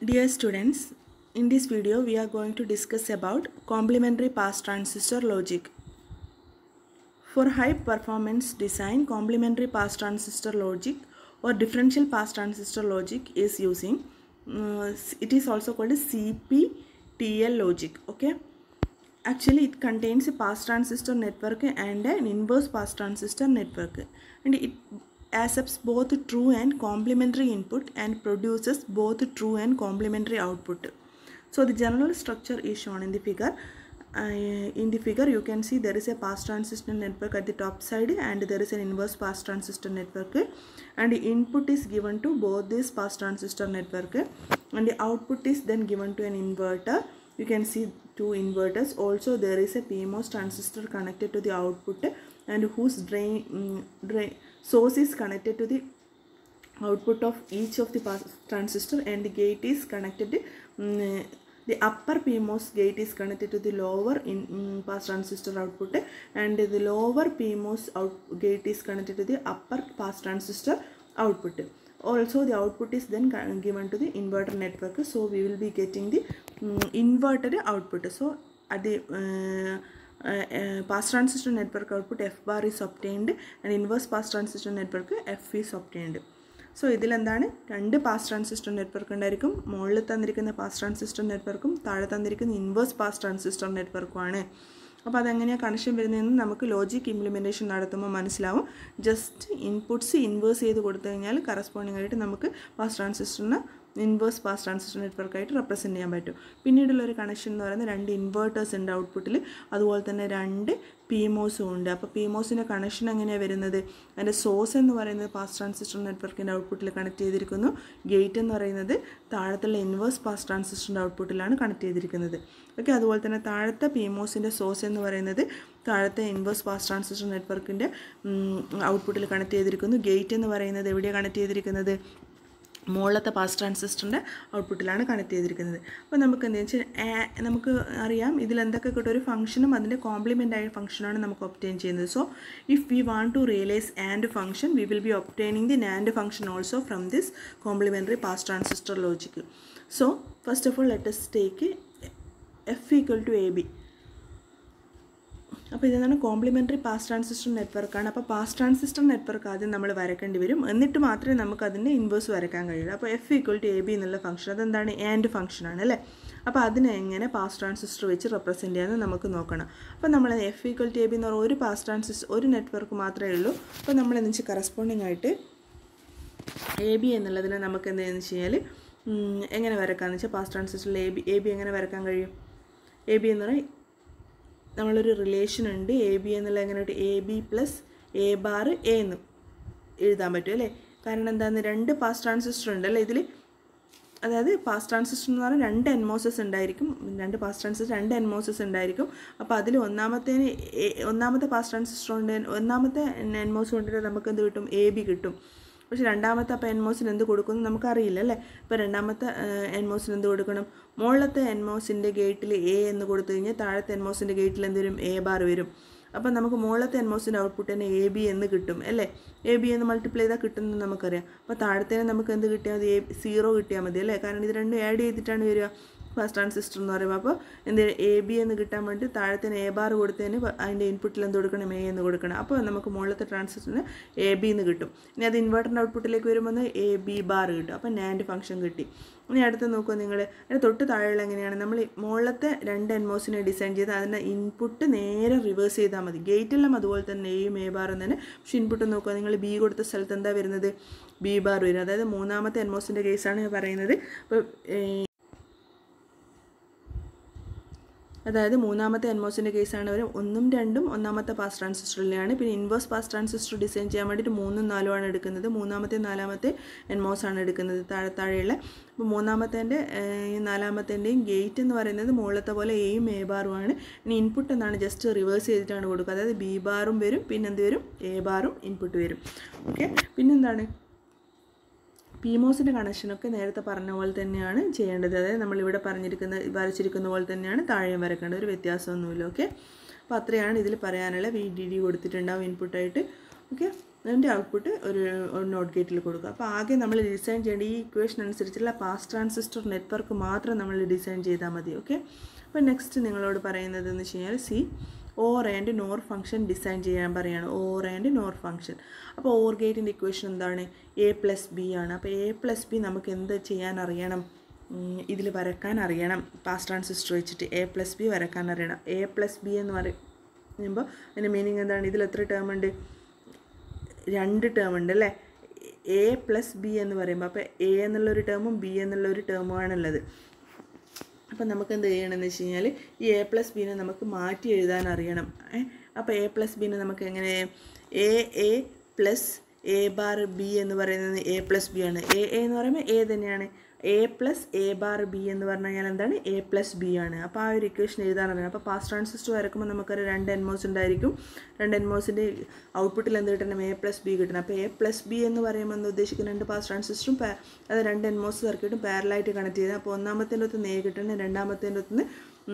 Dear students, in this video we are going to discuss about complementary pass transistor logic. For high performance design, complementary pass transistor logic or differential pass transistor logic is using. uh, it is also called as CPTL logic. Okay. Actually, it contains a pass transistor network and an inverse pass transistor network, and it accepts both true and complementary input and produces both true and complementary output. So the general structure is shown in the figure. Uh, in the figure, you can see there is a pass transistor network at the top side and there is an inverse pass transistor network and the input is given to both this pass transistor network and the output is then given to an inverter you can see two inverters also there is a PMOS transistor connected to the output and whose drain, mm, drain source is connected to the output of each of the pass transistor and the gate is connected mm, the upper PMOS gate is connected to the lower in mm, pass transistor output and the lower PMOS out gate is connected to the upper pass transistor output also the output is then ca- given to the inverter network so we will be getting the mm, inverted output so at the uh, uh, uh, pass transistor network output f bar is obtained and inverse pass transistor network f is obtained so ഇതിലെന്താണ് രണ്ട് pass transistor network ഉണ്ടായിരിക്കും മുകളിൽ തന്നിരിക്കുന്ന pass transistor നെറ്റ്വർക്കും താഴെ തന്നിരിക്കുന്ന inverse pass transistor നെറ്റ്വർക്കുമാണ് അപ്പോൾ അതെങ്ങനെയാണ് കണക്ഷൻ വരുന്നതെന്ന് നമുക്ക് ലോജിക് ഇംപ്ലിമെൻറ്റേഷൻ നടത്തുമ്പോൾ മനസ്സിലാവും ജസ്റ്റ് ഇൻപുട്സ് ഇൻവേഴ്സ് ചെയ്ത് കൊടുത്തു കഴിഞ്ഞാൽ കറസ്പോണ്ടിങ് ആയിട്ട് നമുക്ക് പാസ് ട്രാൻസിസ്റ്ററിന് ഇൻവേഴ്സ് പാസ് ട്രാൻസിസ്റ്റർ നെറ്റ്വർക്കായിട്ട് റെപ്രസെൻറ്റ് ചെയ്യാൻ പറ്റും പിന്നീടുള്ള ഒരു കണക്ഷൻ എന്ന് പറയുന്നത് രണ്ട് ഇൻവേർട്ടേഴ്സ് ഉണ്ട് ഔട്ട്പുട്ടിൽ അതുപോലെ തന്നെ രണ്ട് പി മോസും ഉണ്ട് അപ്പോൾ പി മോസിൻ്റെ കണക്ഷൻ എങ്ങനെയാണ് വരുന്നത് അതിൻ്റെ സോഴ്സ് എന്ന് പറയുന്നത് പാസ് ട്രാൻസിസ്റ്റർ നെറ്റ്വർക്കിൻ്റെ ഔട്ട്പുട്ടിൽ കണക്ട് ചെയ്തിരിക്കുന്നു ഗേറ്റ് എന്ന് പറയുന്നത് താഴത്തുള്ള ഇൻവേഴ്സ് പാസ് ട്രാൻസിസ്റ്ററിൻ്റെ ഔട്ട്പുട്ടിലാണ് കണക്ട് ചെയ്തിരിക്കുന്നത് ഓക്കെ അതുപോലെ തന്നെ താഴത്തെ പി മോസിൻ്റെ സോഴ്സ് എന്ന് പറയുന്നത് താഴത്തെ ഇൻവേഴ്സ് പാസ് ട്രാൻസിസ്റ്റർ നെറ്റ്വർക്കിൻ്റെ ഔട്ട്പുട്ടിൽ കണക്ട് ചെയ്തിരിക്കുന്നു ഗേറ്റ് എന്ന് പറയുന്നത് എവിടെയാണ് കണക്ട് ചെയ്തിരിക്കുന്നത് മുകളിലത്തെ പാസ് ട്രാൻസിസ്റ്ററിൻ്റെ ഔട്ട്പുട്ടിലാണ് കണക്ട് ചെയ്തിരിക്കുന്നത് അപ്പോൾ നമുക്ക് എന്താ വെച്ചാൽ നമുക്ക് അറിയാം ഇതിൽ എന്തൊക്കെ കിട്ടും ഒരു ഫംഗ്ഷനും അതിൻ്റെ കോംപ്ലിമെൻ്റ് ആയ ഫംഗ്ഷനാണ് നമുക്ക് ഒപ്റ്റെയിൻ ചെയ്യുന്നത് so if we want to realise and function we will be obtaining the NAND function also from this complementary pass transistor logic so first of all let's take F equal to A B അപ്പോൾ ഇതാണ് complimentary pass transistor നെറ്റ്വർക്കാണ് അപ്പോൾ pass transistor network ആദ്യം നമ്മൾ വരക്കേണ്ടി വരും എന്നിട്ട് മാത്രമേ നമുക്ക് അതിൻ്റെ ഇൻവേഴ്സ് വരയ്ക്കാൻ കഴിയുള്ളൂ അപ്പോൾ F equal to A B എന്നുള്ള ഫംഗ്ഷൻ അതെന്താണ് ആൻഡ് ഫംഗ്ഷനാണ് അല്ലേ അപ്പോൾ അതിനെ എങ്ങനെ പാസ് ട്രാൻസിസ്റ്റർ വെച്ച് റെപ്രസെൻറ്റ് ചെയ്യാമെന്ന് നമുക്ക് നോക്കണം അപ്പോൾ നമ്മൾ F equal to A B എന്ന് പറഞ്ഞാൽ ഒരു പാസ് ട്രാൻസിസ്റ്റർ ഒരു നെറ്റ്വർക്ക് മാത്രമേ ഉള്ളൂ അപ്പോൾ നമ്മൾ എന്ന് വെച്ചാൽ കറസ്പോണ്ടിങ് ആയിട്ട് എ ബി എന്നുള്ളതിനെ നമുക്ക് എന്താണെന്ന് വെച്ച് കഴിഞ്ഞാൽ എങ്ങനെ വരക്കാമെന്ന് വെച്ചാൽ പാസ് ട്രാൻസിസ്റ്ററിൽ എ ബി എ ബി എങ്ങനെ വരക്കാൻ കഴിയും എ ബി എന്ന് പറഞ്ഞാൽ നമ്മളൊരു റിലേഷൻ ഉണ്ട് എ ബി എന്നുള്ള എങ്ങനെ A B plus A bar A എന്ന് എഴുതാൻ പറ്റും അല്ലേ കാരണം എന്താന്ന് രണ്ട് പാസ് ട്രാൻസിസ്റ്റർ ഉണ്ട് അല്ലേ ഇതിൽ അതായത് പാസ് ട്രാൻസിസ്റ്റർ എന്ന് പറഞ്ഞാൽ രണ്ട് എൻമോസസ് ഉണ്ടായിരിക്കും രണ്ട് പാസ് ട്രാൻസിസ്റ്റർ രണ്ട് എൻമോസസ് ഉണ്ടായിരിക്കും അപ്പോൾ അതിൽ ഒന്നാമത്തേന് ഒന്നാമത്തെ പാസ് ട്രാൻസിസ്റ്റർ കൊണ്ട് ഒന്നാമത്തെ എൻമോസ് കൊണ്ടിട്ട് നമുക്ക് എന്ത് കിട്ടും എ ബി കിട്ടും പക്ഷേ രണ്ടാമത്തെ അപ്പോൾ എൻമോസിന് എന്ത് കൊടുക്കുന്നു നമുക്കറിയില്ല അല്ലേ ഇപ്പോൾ രണ്ടാമത്തെ എൻമോസിന് എന്ത് കൊടുക്കണം മുകളിലത്തെ എൻമോസിൻ്റെ ഗേറ്റിൽ എ എന്ന് കൊടുത്തു കഴിഞ്ഞാൽ താഴത്തെ എൻമോസിൻ്റെ ഗേറ്റിൽ എന്ത് വരും എ ബാർ വരും അപ്പം നമുക്ക് മുകളിലത്തെ എൻമോസിൻ്റെ ഔട്ട്പുട്ട് തന്നെ എ ബി എന്ന് കിട്ടും അല്ലേ എ ബി എന്ന് മൾട്ടിപ്ലൈ ചെയ്താൽ കിട്ടുന്നത് നമുക്കറിയാം അപ്പോൾ താഴത്തേന് നമുക്ക് എന്ത് കിട്ടിയാൽ മതി എ സീറോ കിട്ടിയാൽ മതി അല്ലേ കാരണം ഇത് രണ്ടും ആഡ് ചെയ്തിട്ടാണ് വരിക ഫസ്റ്റ് ട്രാൻസിസ്റ്റർ എന്ന് പറയുമ്പോൾ അപ്പോൾ എന്ത് എ ബി എന്ന് കിട്ടാൻ വേണ്ടി താഴത്തിന് എ ബാർ കൊടുത്തതിന് അതിൻ്റെ ഇൻപുട്ടിൽ എന്ത് കൊടുക്കണം എ എന്ന് കൊടുക്കണം അപ്പോൾ നമുക്ക് മുകളിലത്തെ ട്രാൻസിസ്റ്ററിന് എ ബി എന്ന് കിട്ടും ഇനി അത് ഇൻവെർട്ടറിൻ്റെ ഔട്ട്പുട്ടിലേക്ക് വരുമ്പോൾ എ ബി ബാർ കിട്ടും അപ്പോൾ നാൻഡ് ഫംഗ്ഷൻ കിട്ടി ഇനി അടുത്ത് നോക്കുക നിങ്ങൾ അതിന് തൊട്ട് താഴെയുള്ള എങ്ങനെയാണ് നമ്മൾ മുകളിലത്തെ രണ്ട് എൻമോസിനെ ഡിസൈൻ ചെയ്ത് അതിൻ്റെ ഇൻപുട്ട് നേരെ റിവേഴ്സ് ചെയ്താൽ മതി ഗേറ്റെല്ലാം അതുപോലെ തന്നെ എയും എ ബാറും തന്നെ പക്ഷേ ഇൻപുട്ട് നോക്കുക നിങ്ങൾ ബി കൊടുത്ത സ്ഥലത്ത് എന്താ വരുന്നത് ബി ബാർ വരും അതായത് മൂന്നാമത്തെ എൻമോസിൻ്റെ കേസാണ് പറയുന്നത് അപ്പോൾ അതായത് മൂന്നാമത്തെ എൻമോസിൻ്റെ കേസാണ് അവർ ഒന്നും രണ്ടും ഒന്നാമത്തെ പാസ് ട്രാൻസിസ്റ്ററിലാണ് പിന്നെ ഇൻവേഴ്സ് പാസ് ട്രാൻസിസ്റ്റർ ഡിസൈൻ ചെയ്യാൻ വേണ്ടിയിട്ട് മൂന്നും നാലും ആണ് എടുക്കുന്നത് മൂന്നാമത്തെ നാലാമത്തെ എൻമോസ് ആണ് എടുക്കുന്നത് താഴെ താഴെയുള്ള അപ്പോൾ മൂന്നാമത്തേൻ്റെ ഈ നാലാമത്തേൻ്റെയും ഗേറ്റ് എന്ന് പറയുന്നത് മുകളിലത്തെ പോലെ എയും എ ബാറും ആണ് ഇനി ഇൻപുട്ട് എന്നാണ് ജസ്റ്റ് റിവേഴ്സ് ചെയ്തിട്ടാണ് കൊടുക്കുക അതായത് ബി ബാറും വരും പിന്നെ എന്ത് വരും എ ബാറും ഇൻപുട്ട് വരും ഓക്കെ പിന്നെന്താണ് പിമോസിൻ്റെ കണക്ഷനൊക്കെ നേരത്തെ പറഞ്ഞ പോലെ തന്നെയാണ് ചെയ്യേണ്ടത് അതായത് നമ്മളിവിടെ പറഞ്ഞിരിക്കുന്ന വരച്ചിരിക്കുന്ന പോലെ തന്നെയാണ് താഴെയും വരക്കേണ്ടത് ഒരു വ്യത്യാസമൊന്നുമില്ല ഓക്കെ അപ്പോൾ അത്രയാണ് ഇതിൽ പറയാനുള്ള വി ഡി ഡി കൊടുത്തിട്ടുണ്ടാവും ഇൻപുട്ടായിട്ട് ഓക്കെ അതിൻ്റെ ഔട്ട്പുട്ട് ഒരു ഒരു നോട്ട് ഗേറ്റിൽ കൊടുക്കുക അപ്പോൾ ആകെ നമ്മൾ ഡിസൈൻ ചെയ്യേണ്ട ഈ ഇക്വേഷൻ അനുസരിച്ചുള്ള പാസ് ട്രാൻസിസ്റ്റർ നെറ്റ്വർക്ക് മാത്രം നമ്മൾ ഡിസൈൻ ചെയ്താൽ മതി ഓക്കെ അപ്പോൾ നെക്സ്റ്റ് നിങ്ങളോട് പറയുന്നത് എന്ന് വെച്ച് കഴിഞ്ഞാൽ C or and nor function design ചെയ്യാൻ പറയുകയാണ് ഓർ ആൻഡ് നോർ ഫംഗ്ഷൻ അപ്പോൾ ഓർ ഗേറ്റിൻ്റെ ഇക്വേഷൻ എന്താണ് എ പ്ലസ് ബി ആണ് അപ്പോൾ എ പ്ലസ് ബി നമുക്ക് എന്ത് ചെയ്യാൻ അറിയണം ഇതിൽ വരക്കാൻ അറിയണം പാസ് ട്രാൻസിസ്റ്റർ വെച്ചിട്ട് എ പ്ലസ് ബി വരക്കാൻ അറിയണം എ പ്ലസ് ബി എന്ന് പറയുമ്പോൾ അതിൻ്റെ മീനിങ് എന്താണ് ഇതിൽ എത്ര ടേം ഉണ്ട് രണ്ട് ടേം ഉണ്ട് അല്ലേ എ പ്ലസ് ബി എന്ന് പറയുമ്പോൾ അപ്പോൾ എ എന്നുള്ളൊരു ടേമും ബി എന്നുള്ളൊരു ടേമുമാണുള്ളത് അപ്പം നമുക്ക് എന്ത് ചെയ്യണമെന്ന് വെച്ച് കഴിഞ്ഞാൽ ഈ എ പ്ലസ് ബീനെ നമുക്ക് മാറ്റി എഴുതാൻ അറിയണം അപ്പോൾ എ പ്ലസ് ബീനെ നമുക്ക് എങ്ങനെ A A plus A bar B എന്ന് പറയുന്നത് എ പ്ലസ് ബി ആണ് എ എ എന്ന് പറയുമ്പോൾ എ തന്നെയാണ് A plus A bar B എന്ന് പറഞ്ഞു കഴിഞ്ഞാൽ എന്താണ് എ പ്ലസ് ബി ആണ് അപ്പോൾ ആ ഒരു ഇക്വേഷൻ എഴുതാൻ അറിയണം അപ്പോൾ പാസ് ട്രാൻസിസ്റ്റർ വരക്കുമ്പോൾ നമുക്കൊരു രണ്ട് എൻമോസ് ഉണ്ടായിരിക്കും രണ്ട് എൻമോസിൻ്റെ ഔട്ട്പുട്ടിൽ എന്ത് കിട്ടണം എ പ്ലസ് ബി കിട്ടണം അപ്പോൾ എ പ്ലസ് ബി എന്ന് പറയുമ്പോൾ എന്ന് ഉദ്ദേശിക്കുന്ന രണ്ട് പാസ് ട്രാൻസിസ്റ്ററും അത് രണ്ട് എൻമോസ് സർക്യൂട്ടും പാരലായിട്ട് കണക്ട് ചെയ്തത് അപ്പോൾ ഒന്നാമത്തേൻ്റെ ഒത്ത് എ കിട്ടണം രണ്ടാമത്തേൻ്റെ ഒത്തുനിന്ന്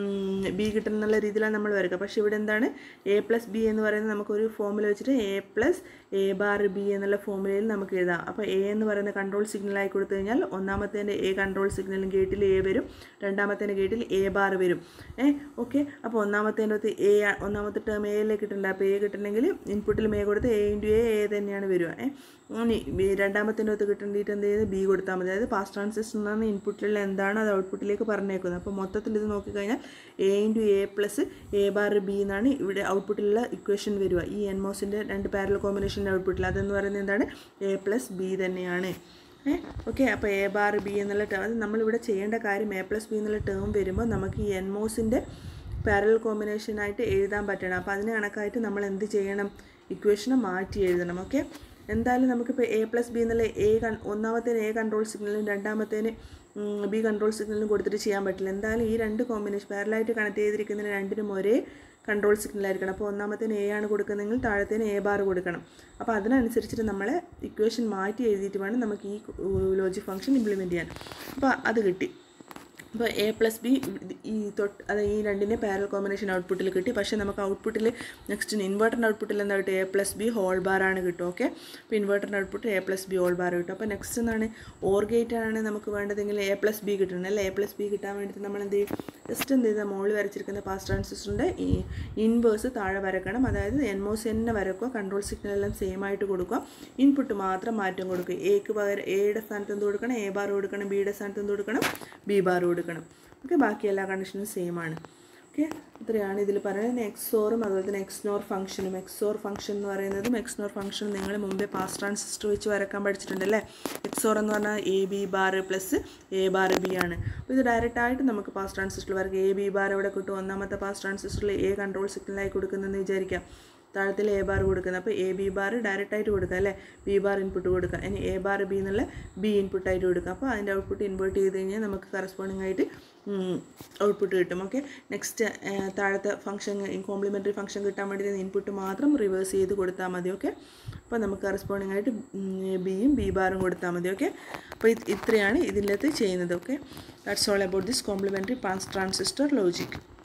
ബി കിട്ടണം എന്നുള്ള രീതിയിലാണ് നമ്മൾ വരിക പക്ഷേ ഇവിടെ എന്താണ് എ പ്ലസ് ബി എന്ന് പറയുന്നത് നമുക്കൊരു ഫോമുല വെച്ചിട്ട് A plus A bar B എന്നുള്ള ഫോമുലയിൽ നമുക്ക് എഴുതാം അപ്പോൾ എ എന്ന് പറയുന്ന കൺട്രോൾ സിഗ്നലായി കൊടുത്തു കഴിഞ്ഞാൽ ഒന്നാമത്തേൻ്റെ എ കൺട്രോൾ സിഗ്നലും ഗേറ്റിൽ എ വരും രണ്ടാമത്തേൻ്റെ ഗേറ്റിൽ എ ബാർ വരും ഏ ഓക്കെ അപ്പോൾ ഒന്നാമത്തേൻ്റെ അകത്ത് എ ഒന്നാമത്തെ ടേം എയിലേക്ക് കിട്ടണ്ട അപ്പോൾ എ കിട്ടണമെങ്കിൽ ഇൻപുട്ടിൽ എ കൊടുത്ത് എ ഇൻറ്റു എ എ തന്നെയാണ് വരിക ഏ ഇനി രണ്ടാമത്തേൻ്റെ അകത്ത് കിട്ടേണ്ടിയിട്ട് എന്ത് ചെയ്ത് ബി കൊടുത്താൽ മതി അതായത് പാസ് ട്രാൻസിസ്റ്റർ എന്നാണ് ഇൻപുട്ടിലുള്ള എന്താണോ അത് ഔട്ട്പുട്ടിലേക്ക് പറഞ്ഞേക്കുന്നത് അപ്പോൾ മൊത്തത്തിൽ ഇത് നോക്കിക്കഴിഞ്ഞാൽ A into A plus A bar B എന്നാണ് ഇവിടെ ഔട്ട്പുട്ടിലുള്ള ഇക്വേഷൻ വരിക ഈ എൻമോസിൻ്റെ രണ്ട് പാരൽ കോമ്പിനേഷൻ്റെ ഔട്ട്പുട്ടിൽ അതെന്ന് പറയുന്നത് എന്താണ് എ പ്ലസ് ബി തന്നെയാണ് ഏ ഓക്കെ അപ്പോൾ എ ബാർ ബി എന്നുള്ള ടേം അത് നമ്മളിവിടെ ചെയ്യേണ്ട കാര്യം എ പ്ലസ് ബി എന്നുള്ള ടേം വരുമ്പോൾ നമുക്ക് ഈ എൻമോസിൻ്റെ പാരൽ കോമ്പിനേഷനായിട്ട് എഴുതാൻ പറ്റണം അപ്പോൾ അതിന് കണക്കായിട്ട് നമ്മൾ എന്ത് ചെയ്യണം ഇക്വേഷനെ മാറ്റി എഴുതണം ഓക്കെ എന്തായാലും നമുക്കിപ്പോൾ എ പ്ലസ് ബി എന്നുള്ള എ കൺ ഒന്നാമത്തേന് എ കൺട്രോൾ സിഗ്നലും രണ്ടാമത്തേന് ബി കൺട്രോൾ സിഗ്നലും കൊടുത്തിട്ട് ചെയ്യാൻ പറ്റില്ല എന്തായാലും ഈ രണ്ട് കോമ്പിനേഷൻ പാരലായിട്ട് കണക്ട് ചെയ്തിരിക്കുന്നതിന് രണ്ടിനും ഒരേ കൺട്രോൾ സിഗ്നലായിരിക്കണം അപ്പോൾ ഒന്നാമത്തേന് എ ആണ് കൊടുക്കുന്നതെങ്കിൽ താഴത്തേന് എ ബാർ കൊടുക്കണം അപ്പോൾ അതിനനുസരിച്ചിട്ട് നമ്മൾ ഇക്വേഷൻ മാറ്റി എഴുതിയിട്ട് വേണം നമുക്ക് ഈ ലോജിക് ഫംഗ്ഷൻ ഇംപ്ലിമെൻറ്റ് ചെയ്യാൻ അപ്പോൾ അത് കിട്ടി അപ്പോൾ എ പ്ലസ് ബി ഈ തൊട്ട് അത് ഈ രണ്ടിൻ്റെ പാരൽ കോമ്പിനേഷൻ ഔട്ട്പുട്ടിൽ കിട്ടി പക്ഷേ നമുക്ക് ഔട്ട്പുട്ടിൽ നെക്സ്റ്റ് ഇൻവേർട്ടറിൻ്റെ ഔട്ട്പുട്ടിൽ എന്താ കിട്ടും A plus B whole bar ആണ് കിട്ടും ഓക്കെ അപ്പോൾ ഇൻവേർട്ടറിൻ്റെ output A plus B whole bar കിട്ടും അപ്പോൾ നെക്സ്റ്റ് എന്താണ് ഓർ ഗേറ്റ് ആണ് നമുക്ക് വേണ്ടതെങ്കിൽ എ പ്ലസ് ബി കിട്ടണം അല്ലേ എ പ്ലസ് ബി കിട്ടാൻ വേണ്ടിയിട്ട് നമ്മൾ എന്ത് ചെയ്യും ജസ്റ്റ് എന്ത് ചെയ്താൽ മുകളിൽ വരച്ചിരിക്കുന്ന പാസ് ട്രാൻസിസ്റ്ററിൻ്റെ ഈ ഇൻവേഴ്സ് താഴെ വരക്കണം അതായത് എൻമോസ് തന്നെ വരക്കുക കൺട്രോൾ സിഗ്നൽ എല്ലാം സെയിം ആയിട്ട് കൊടുക്കുക ഇൻപുട്ട് മാത്രം മാറ്റം കൊടുക്കുക എക്ക് പകരം എയുടെ സ്ഥാനത്ത് എന്ത് കൊടുക്കണം എ ബാർ കൊടുക്കണം ബിയുടെ സ്ഥാനത്ത് എന്ത് കൊടുക്കണം ബി ബാർ കൊടുക്കണം ഓക്കെ ബാക്കി എല്ലാ കണ്ടീഷനും സെയിം ആണ് ഓക്കെ ഇത്രയാണ് ഇതിൽ പറയുന്നത് എക്സോറും അതുപോലെ തന്നെ എക്സ്നോർ ഫംഗ്ഷനും എക്സോർ ഫംഗ്ഷൻ എന്ന് പറയുന്നതും എക്സ്നോർ ഫംഗ്ഷൻ നിങ്ങൾ മുമ്പേ പാസ് ട്രാൻസിസ്റ്റർ വെച്ച് വരക്കാൻ പഠിച്ചിട്ടുണ്ടല്ലേ എക്സോർ എന്ന് പറഞ്ഞാൽ A B bar plus A bar B ആണ് അപ്പോൾ ഇത് ഡയറക്റ്റ് ആയിട്ട് നമുക്ക് പാസ് ട്രാൻസിസ്റ്ററിൽ വരക്കാം എ ബി ബാർ ഇവിടെ കിട്ടും ഒന്നാമത്തെ പാസ് ട്രാൻസിസ്റ്ററിൽ എ കൺട്രോൾ സിഗ്നലായി കൊടുക്കുന്നതെന്ന് വിചാരിക്കാം താഴത്തിൽ എ ബാർ കൊടുക്കുന്നത് അപ്പോൾ എ ബി ബാർ ഡയറക്റ്റ് ആയിട്ട് കൊടുക്കുക അല്ലേ ബി ബാർ ഇൻപുട്ട് കൊടുക്കുക ഇനി എ ബാർ ബി എന്നുള്ള ബി ഇൻപുട്ട് ആയിട്ട് കൊടുക്കുക അപ്പോൾ അതിൻ്റെ ഔട്ട്പുട്ട് ഇൻവേർട്ട് ചെയ്ത് കഴിഞ്ഞാൽ നമുക്ക് കറസ്പോണ്ടിങ് ആയിട്ട് ഔട്ട്പുട്ട് കിട്ടും ഓക്കെ നെക്സ്റ്റ് താഴത്തെ ഫംഗ്ഷൻ കോംപ്ലിമെൻ്ററി ഫംഗ്ഷൻ കിട്ടാൻ വേണ്ടി ഇൻപുട്ട് മാത്രം റിവേഴ്സ് ചെയ്ത് കൊടുത്താൽ മതി ഓക്കെ അപ്പോൾ നമുക്ക് കറസ്പോണ്ടിങ് ആയിട്ട് ബിയും ബി ബാറും കൊടുത്താൽ മതി ഓക്കെ അപ്പോൾ ഇത്രയാണ് ഇതിൻ്റെ അകത്ത് ചെയ്യുന്നത് okay that's all about this complementary pass transistor logic